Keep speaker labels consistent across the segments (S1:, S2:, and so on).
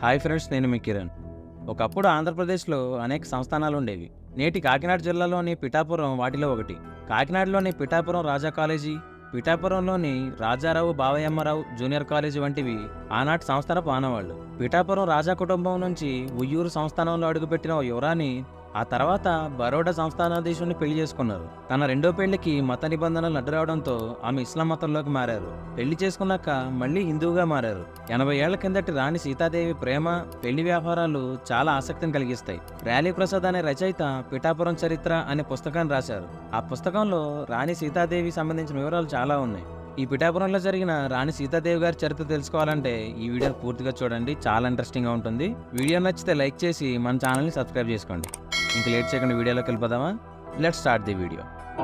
S1: hi friends నేను మీ కిరణ్ ఒకప్పుడు ఆంధ్రప్రదేశ్లో అనేక సంస్థానాలు ఉండేవి నేటి కాకినాడ జిల్లాలోని పిఠాపురం వాటిలో ఒకటి కాకినాడలోని పిఠాపురం రాజా కాలేజీ పిఠాపురంలోని రాజారావు బావయ్యమ్మరావు జూనియర్ కాలేజీ వంటివి ఆనాటి సంస్థానపు ఆనవాళ్లు పిఠాపురం రాజా కుటుంబం నుంచి ఉయ్యూరు సంస్థానంలో అడుగుపెట్టిన ఓ యువరాణి ఆ తర్వాత బరోడా సంస్థానాధీశుని పెళ్లి చేసుకున్నారు తన రెండో పెళ్లికి మత నిబంధనలు అడ్డు రావడంతో ఆమె ఇస్లాం మతంలోకి మారారు పెళ్లి చేసుకున్నాక మళ్ళీ హిందువుగా మారారు ఎనభై ఏళ్ల కిందటి రాణి సీతాదేవి ప్రేమ పెళ్లి వ్యవహారాలు చాలా ఆసక్తిని కలిగిస్తాయి ర్యాలీ ప్రసాద్ అనే రచయిత పిఠాపురం చరిత్ర అనే పుస్తకాన్ని రాశారు ఆ పుస్తకంలో రాణి సీతాదేవి సంబంధించిన వివరాలు చాలా ఉన్నాయి ఈ పిఠాపురంలో జరిగిన రాణి సీతాదేవి గారి చరిత్ర తెలుసుకోవాలంటే ఈ వీడియో పూర్తిగా చూడండి చాలా ఇంట్రెస్టింగ్గా ఉంటుంది వీడియో నచ్చితే లైక్ చేసి మన ఛానల్ని సబ్స్క్రైబ్ చేసుకోండి ఇంక లేట్ చేయకుండా వీడియోలోకి వెళ్ళిపోదామా లెట్ స్టార్ట్ ది వీడియో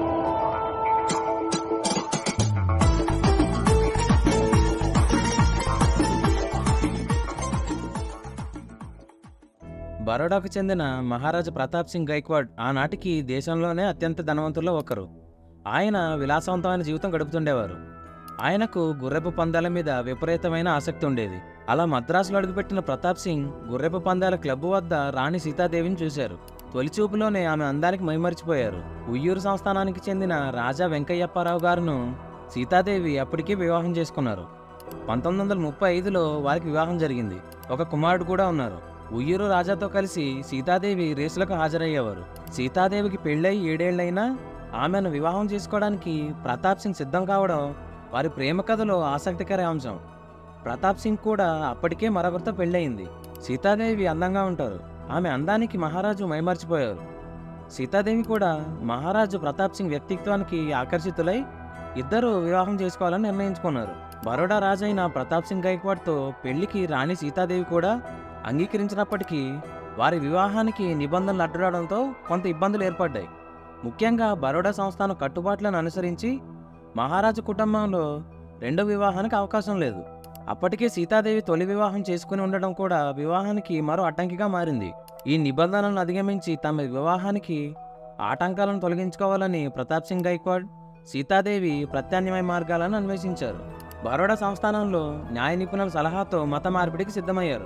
S1: బరోడాకు చెందిన మహారాజా ప్రతాప్ సింగ్ గైక్వాడ్ ఆనాటికి దేశంలోనే అత్యంత ధనవంతుల్లో ఒకరు ఆయన విలాసవంతమైన జీవితం గడుపుతుండేవారు ఆయనకు గుర్రెపు పందాల మీద విపరీతమైన ఆసక్తి ఉండేది అలా మద్రాసులో అడుగుపెట్టిన ప్రతాప్ సింగ్ గుర్రెపు పందాల క్లబ్ వద్ద రాణి సీతాదేవిని చూశారు తొలిచూపులోనే ఆమె అందానికి మైమరిచిపోయారు ఉయ్యూరు సంస్థానానికి చెందిన రాజా వెంకయ్యప్పారావు గారును సీతాదేవి అప్పటికే వివాహం చేసుకున్నారు పంతొమ్మిది వందల ముప్పై ఐదులో వారికి వివాహం జరిగింది ఒక కుమారుడు కూడా ఉన్నారు ఉయ్యూరు రాజాతో కలిసి సీతాదేవి రేసులకు హాజరయ్యేవారు సీతాదేవికి పెళ్ళై ఏడేళ్లైనా ఆమెను వివాహం చేసుకోవడానికి ప్రతాప్ సింగ్ సిద్ధం కావడం వారి ప్రేమ కథలో ఆసక్తికర అంశం ప్రతాప్ సింగ్ కూడా అప్పటికే మరొకరితో పెళ్ళయింది సీతాదేవి అందంగా ఉంటారు ఆమె అందానికి మహారాజు మైమర్చిపోయారు సీతాదేవి కూడా మహారాజు ప్రతాప్ సింగ్ వ్యక్తిత్వానికి ఆకర్షితులై ఇద్దరు వివాహం చేసుకోవాలని నిర్ణయించుకున్నారు బరోడా రాజైన ప్రతాప్ సింగ్ గైక్వాడ్తో పెళ్లికి రాణి సీతాదేవి కూడా అంగీకరించినప్పటికీ వారి వివాహానికి నిబంధనలు అడ్డురావడంతో కొంత ఇబ్బందులు ఏర్పడ్డాయి ముఖ్యంగా బరోడా సంస్థానం కట్టుబాట్లను అనుసరించి మహారాజు కుటుంబంలో రెండో వివాహానికి అవకాశం లేదు అప్పటికే సీతాదేవి తొలి వివాహం చేసుకుని ఉండడం కూడా వివాహానికి మరో అడ్డంకిగా మారింది ఈ నిబంధనలను అధిగమించి తమ వివాహానికి ఆటంకాలను తొలగించుకోవాలని ప్రతాప్ సింగ్ గైక్వాడ్ సీతాదేవి ప్రత్యామ్నాయ మార్గాలను అన్వేషించారు బరోడా సంస్థానంలో న్యాయ నిపుణుల సలహాతో మత మార్పిడికి సిద్ధమయ్యారు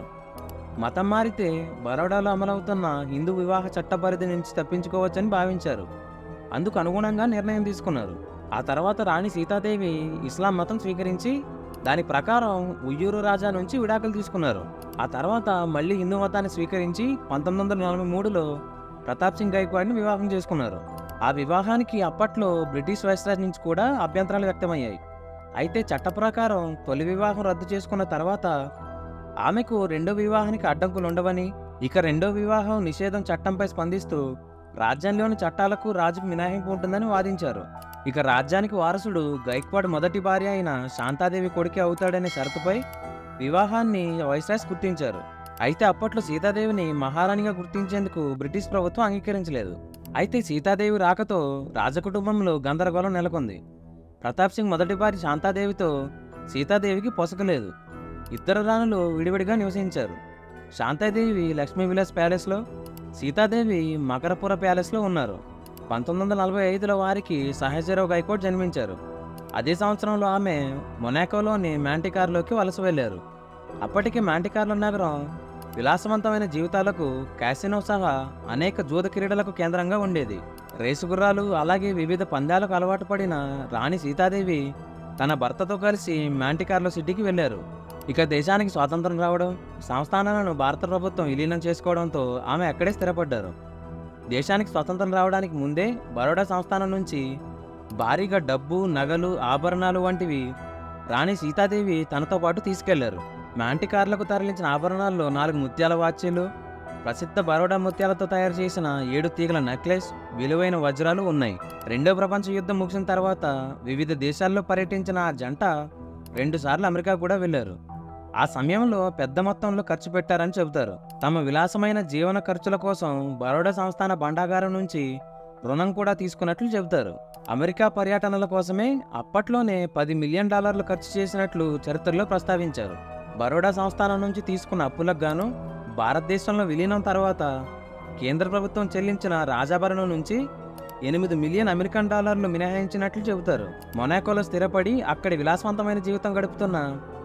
S1: మతం మారితే బరోడాలో అమలవుతున్న హిందూ వివాహ చట్ట పరిధి నుంచి తప్పించుకోవచ్చని భావించారు అందుకు అనుగుణంగా నిర్ణయం తీసుకున్నారు ఆ తర్వాత రాణి సీతాదేవి ఇస్లాం మతం స్వీకరించి దాని ప్రకారం ఉయ్యూరు రాజా నుంచి విడాకులు తీసుకున్నారు ఆ తర్వాత మళ్ళీ హిందూ మతాన్ని స్వీకరించి పంతొమ్మిది వందల నలభై మూడులో ప్రతాప్ సింగ్ గైక్వాడ్ని వివాహం చేసుకున్నారు ఆ వివాహానికి అప్పట్లో బ్రిటిష్ వైస్రాజ్ నుంచి కూడా అభ్యంతరాలు వ్యక్తమయ్యాయి అయితే చట్ట ప్రకారం తొలి వివాహం రద్దు చేసుకున్న తర్వాత ఆమెకు రెండో వివాహానికి అడ్డంకులు ఉండవని ఇక రెండో వివాహం నిషేధం చట్టంపై స్పందిస్తూ రాజ్యంలోని చట్టాలకు రాజుకు మినహాయింపు ఉంటుందని వాదించారు ఇక రాజ్యానికి వారసుడు గైక్వాడ్ మొదటి భార్య అయిన శాంతాదేవి కొడుకే అవుతాడనే షరతుపై వివాహాన్ని వైస్రాయ్స్ గుర్తించారు అయితే అప్పట్లో సీతాదేవిని మహారాణిగా గుర్తించేందుకు బ్రిటిష్ ప్రభుత్వం అంగీకరించలేదు అయితే సీతాదేవి రాకతో రాజకుటుంబంలో గందరగోళం నెలకొంది ప్రతాప్ సింగ్ మొదటి భార్య శాంతాదేవితో సీతాదేవికి పొసకలేదు ఇద్దరు రాణులు విడివిడిగా నివసించారు శాంతాదేవి లక్ష్మీ విలాస్ ప్యాలెస్లో సీతాదేవి మకరపుర ప్యాలెస్లో ఉన్నారు పంతొమ్మిది వందల నలభై ఐదులో వారికి సహజరావు గైకోట్ జన్మించారు అదే సంవత్సరంలో ఆమె మొనాకోలోని మ్యాంటికార్లోకి వలస వెళ్ళారు అప్పటికి మ్యాంటికార్లో నగరం విలాసవంతమైన జీవితాలకు క్యాసినో సహా అనేక జూద క్రీడలకు కేంద్రంగా ఉండేది రేసు గుర్రాలు అలాగే వివిధ పందాలకు అలవాటు పడిన రాణి సీతాదేవి తన భర్తతో కలిసి మ్యాంటికార్లో సిటీకి వెళ్ళారు ఇక దేశానికి స్వాతంత్రం రావడం సంస్థానాలను భారత ప్రభుత్వం విలీనం చేసుకోవడంతో ఆమె అక్కడే స్థిరపడ్డారు దేశానికి స్వతంత్రం రావడానికి ముందే బరోడా సంస్థానం నుంచి భారీగా డబ్బు నగలు ఆభరణాలు వంటివి రాణి సీతాదేవి తనతో పాటు తీసుకెళ్లారు మ్యాంటికార్లకు తరలించిన ఆభరణాల్లో నాలుగు ముత్యాల వాచ్యలు ప్రసిద్ధ బరోడా ముత్యాలతో తయారు చేసిన ఏడు తీగల నెక్లెస్ విలువైన వజ్రాలు ఉన్నాయి రెండో ప్రపంచ యుద్ధం ముగిసిన తర్వాత వివిధ దేశాల్లో పర్యటించిన ఆ జంట రెండుసార్లు అమెరికా కూడా వెళ్లారు ఆ సమయంలో పెద్ద మొత్తంలో ఖర్చు పెట్టారని చెబుతారు తమ విలాసమైన జీవన ఖర్చుల కోసం బరోడా సంస్థాన భండాగారం నుంచి రుణం కూడా తీసుకున్నట్లు చెబుతారు అమెరికా పర్యటనల కోసమే అప్పట్లోనే పది మిలియన్ డాలర్లు ఖర్చు చేసినట్లు చరిత్రలో ప్రస్తావించారు బరోడా సంస్థానం నుంచి తీసుకున్న అప్పులకు గాను భారతదేశంలో విలీనం తర్వాత కేంద్ర ప్రభుత్వం చెల్లించిన రాజాభరణం నుంచి ఎనిమిది మిలియన్ అమెరికన్ డాలర్లు మినహాయించినట్లు చెబుతారు మొనాకోలో స్థిరపడి అక్కడి విలాసవంతమైన జీవితం గడుపుతున్న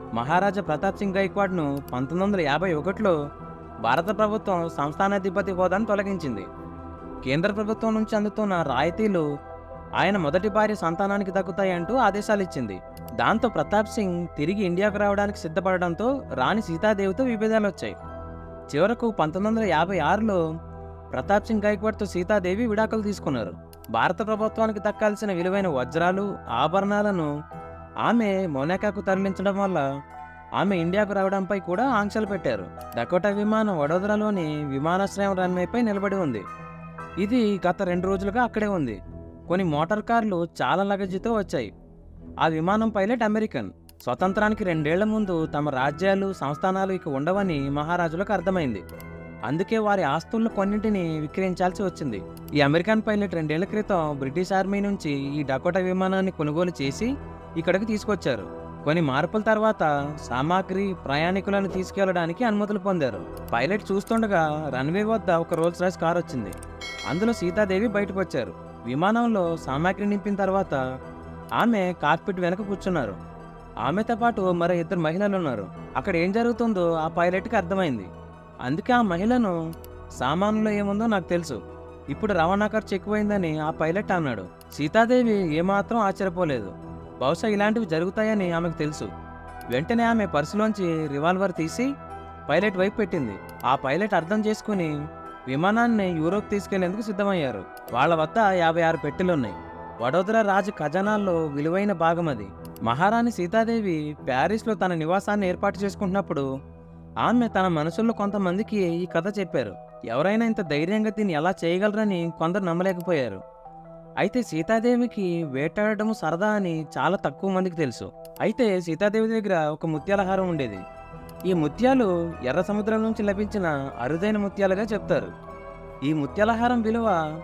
S1: మహారాజా ప్రతాప్ సింగ్ గైక్వాడ్ను పంతొమ్మిది వందల యాభై ఒకటిలో భారత ప్రభుత్వం సంస్థానాధిపతి హోదాను తొలగించింది కేంద్ర ప్రభుత్వం నుంచి అందుతున్న రాయితీలు ఆయన మొదటి భార్య సంతానానికి దక్కుతాయంటూ ఆదేశాలు ఇచ్చింది దాంతో ప్రతాప్ సింగ్ తిరిగి ఇండియాకు రావడానికి సిద్ధపడడంతో రాణి సీతాదేవితో విభేదాలు వచ్చాయి చివరకు పంతొమ్మిది వందల యాభై ఆరులో ప్రతాప్ సింగ్ గైక్వాడ్తో సీతాదేవి విడాకులు తీసుకున్నారు భారత ప్రభుత్వానికి దక్కాల్సిన విలువైన వజ్రాలు ఆభరణాలను ఆమె మొనాకాకు తరలించడం వల్ల ఆమె ఇండియాకు రావడంపై కూడా ఆంక్షలు పెట్టారు డకోటా విమానం వడోదరలోని విమానాశ్రయం రన్వేపై నిలబడి ఉంది ఇది గత రెండు రోజులుగా అక్కడే ఉంది కొన్ని మోటార్ కార్లు చాలా లగేజీతో వచ్చాయి ఆ విమానం పైలట్ అమెరికన్ స్వతంత్రానికి రెండేళ్ల ముందు తమ రాజ్యాలు సంస్థానాలు ఇక ఉండవని మహారాజులకు అర్థమైంది అందుకే వారి ఆస్తులను కొన్నింటిని విక్రయించాల్సి వచ్చింది ఈ అమెరికన్ పైలట్ రెండేళ్ల క్రితం బ్రిటిష్ ఆర్మీ నుంచి ఈ డకోటా విమానాన్ని కొనుగోలు చేసి ఇక్కడికి తీసుకొచ్చారు కొన్ని మార్పుల తర్వాత సామాగ్రి ప్రయాణికులను తీసుకెళ్లడానికి అనుమతులు పొందారు పైలట్ చూస్తుండగా రన్వే వద్ద ఒక రోల్స్ రాయ్స్ కార్ వచ్చింది అందులో సీతాదేవి బయటకు వచ్చారు విమానంలో సామాగ్రి నింపిన తర్వాత ఆమె కాక్పిట్ వెనక కూర్చున్నారు ఆమెతో పాటు మరో ఇద్దరు మహిళలు ఉన్నారు అక్కడ ఏం జరుగుతుందో ఆ పైలట్కి అర్థమైంది అందుకే ఆ మహిళను సామాన్లో ఏముందో నాకు తెలుసు ఇప్పుడు రవాణా ఖర్చు ఎక్కువైందని ఆ పైలట్ అన్నాడు సీతాదేవి ఏమాత్రం ఆశ్చర్యపోలేదు బహుశా ఇలాంటివి జరుగుతాయని ఆమెకు తెలుసు వెంటనే ఆమె పర్సులోంచి రివాల్వర్ తీసి పైలట్ వైపు పెట్టింది ఆ పైలట్ అర్థం చేసుకుని విమానాన్ని యూరోప్ తీసుకెళ్లేందుకు సిద్ధమయ్యారు వాళ్ళ వద్ద యాభై ఆరు పెట్టెలున్నాయి వడోదరా రాజు ఖజానాల్లో విలువైన భాగం అది మహారాణి సీతాదేవి ప్యారిస్లో తన నివాసాన్ని ఏర్పాటు చేసుకుంటున్నప్పుడు ఆమె తన మనసులో కొంతమందికి ఈ కథ చెప్పారు ఎవరైనా ఇంత ధైర్యంగా దీన్ని ఎలా చేయగలరని కొందరు నమ్మలేకపోయారు అయితే సీతాదేవికి వేటాడడం సరదా అని చాలా తక్కువ మందికి తెలుసు అయితే సీతాదేవి దగ్గర ఒక ముత్యాలహారం ఉండేది ఈ ముత్యాలు ఎర్ర సముద్రం నుంచి లభించిన అరుదైన ముత్యాలుగా చెప్తారు ఈ ముత్యాలహారం విలువ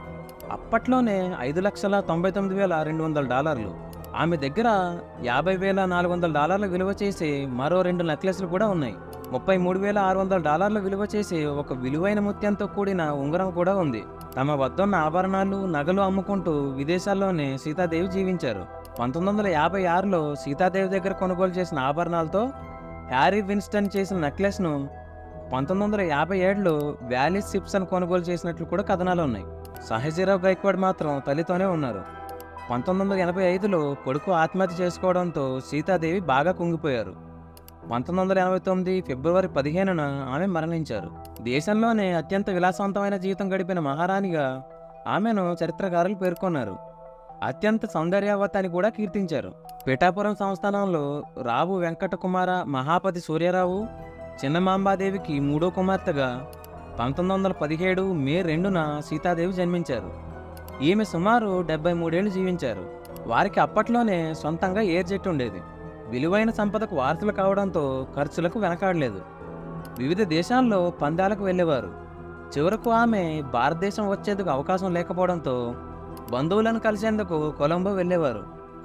S1: అప్పట్లోనే ఐదు లక్షల తొంభై తొమ్మిది వేల రెండు వందల డాలర్లు ఆమె దగ్గర యాభై వేల నాలుగు వందల డాలర్ల విలువ చేసే మరో రెండు నెక్లెస్లు కూడా ఉన్నాయి ముప్పై మూడు వేల ఆరు వందల డాలర్ల విలువ చేసే ఒక విలువైన ముత్యంతో కూడిన ఉంగరం కూడా ఉంది తమ వద్ద ఉన్న ఆభరణాలు నగలు అమ్ముకుంటూ విదేశాల్లోనే సీతాదేవి జీవించారు పంతొమ్మిది వందల యాభై ఆరులో సీతాదేవి దగ్గర కొనుగోలు చేసిన ఆభరణాలతో హ్యారీ విన్స్టన్ చేసిన నెక్లెస్ను పంతొమ్మిది వందల యాభై ఏడులో వ్యాలీస్ సిప్సన్ కొనుగోలు చేసినట్లు కూడా కథనాలు ఉన్నాయి సహజీరావు గైక్వాడ్ మాత్రం తల్లితోనే ఉన్నారు పంతొమ్మిది వందల ఎనభై ఐదులో కొడుకు ఆత్మహత్య చేసుకోవడంతో సీతాదేవి బాగా కుంగిపోయారు పంతొమ్మిది వందల ఎనభై తొమ్మిది ఫిబ్రవరి పదిహేనున ఆమె మరణించారు దేశంలోనే అత్యంత విలాసవంతమైన జీవితం గడిపిన మహారాణిగా ఆమెను చరిత్రకారులు పేర్కొన్నారు అత్యంత సౌందర్యవతి అని కూడా కీర్తించారు పిఠాపురం సంస్థానంలో రావు వెంకట కుమార మహాపతి సూర్యరావు చిన్నమాంబాదేవికి మూడో కుమార్తెగా పంతొమ్మిది వందల పదిహేడు మే రెండున సీతాదేవి జన్మించారు ఈమె సుమారు డెబ్బై మూడేళ్లు జీవించారు వారికి అప్పట్లోనే సొంతంగా ఎయిర్ జెట్ ఉండేది విలువైన సంపదకు వారసులు కావడంతో ఖర్చులకు వెనకాడలేదు వివిధ దేశాల్లో పందాలకు వెళ్ళేవారు చివరకు ఆమె భారతదేశం వచ్చేందుకు అవకాశం లేకపోవడంతో బంధువులను కలిసేందుకు కొలంబో వెళ్ళేవారు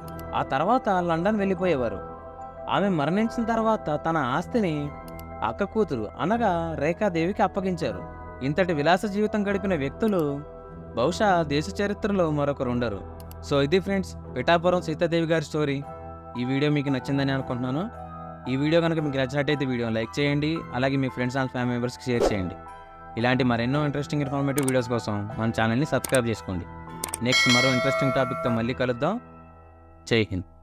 S1: ఆ తర్వాత లండన్ వెళ్ళిపోయేవారు ఆమె మరణించిన తర్వాత తన ఆస్తిని అక్క కూతురు అనగా రేఖాదేవికి అప్పగించారు ఇంతటి విలాస జీవితం గడిపిన వ్యక్తులు బహుశా దేశ చరిత్రలో మరొకరు ఉండరు సో ఇది ఫ్రెండ్స్ పిఠాపురం సీతాదేవి గారి స్టోరీ ఈ వీడియో మీకు నచ్చిందని అనుకుంటున్నాను ఈ వీడియో కనుక మీకు నచ్చినట్టయితే వీడియో లైక్ చేయండి అలాగే మీ ఫ్రెండ్స్ అండ్ ఫ్యామిలీ మెంబర్స్కి షేర్ చేయండి ఇలాంటి మరెన్నో ఇంట్రెస్టింగ్ ఇన్ఫర్మేటివ్ వీడియోస్ కోసం మన ఛానల్ని సబ్స్క్రైబ్ చేసుకోండి నెక్స్ట్ మరో ఇంట్రెస్టింగ్ టాపిక్తో మళ్ళీ కలుద్దాం జై హింద్